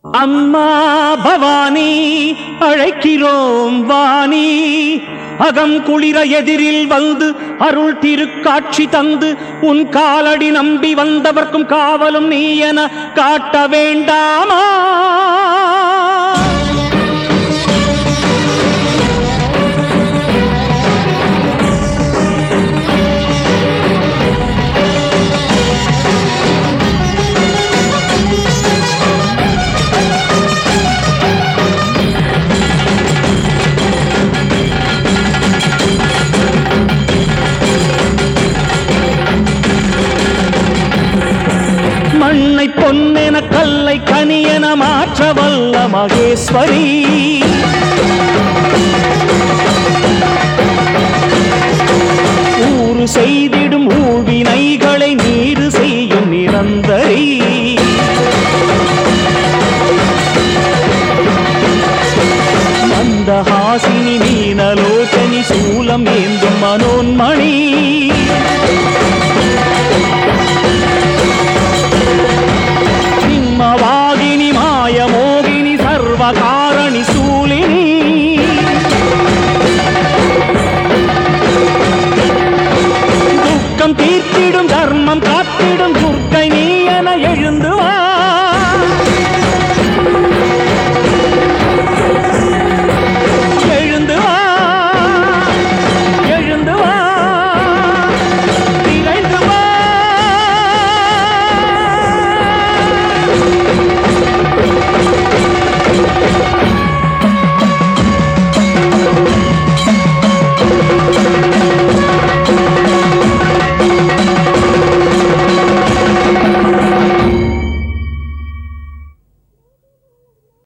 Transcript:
அம்மா பவானி அழைக்கிறோம் வாணி அகம் குளிர எதிரில் வந்து அருள் திருக்காட்சி தந்து உன் காலடி நம்பி வந்தவர்க்கும் காவலும் நீ என காட்ட வேண்டாமா மண்ணை பொன்னென கல்லை கனியென மாற்ற வல்ல மகேஸ்வரி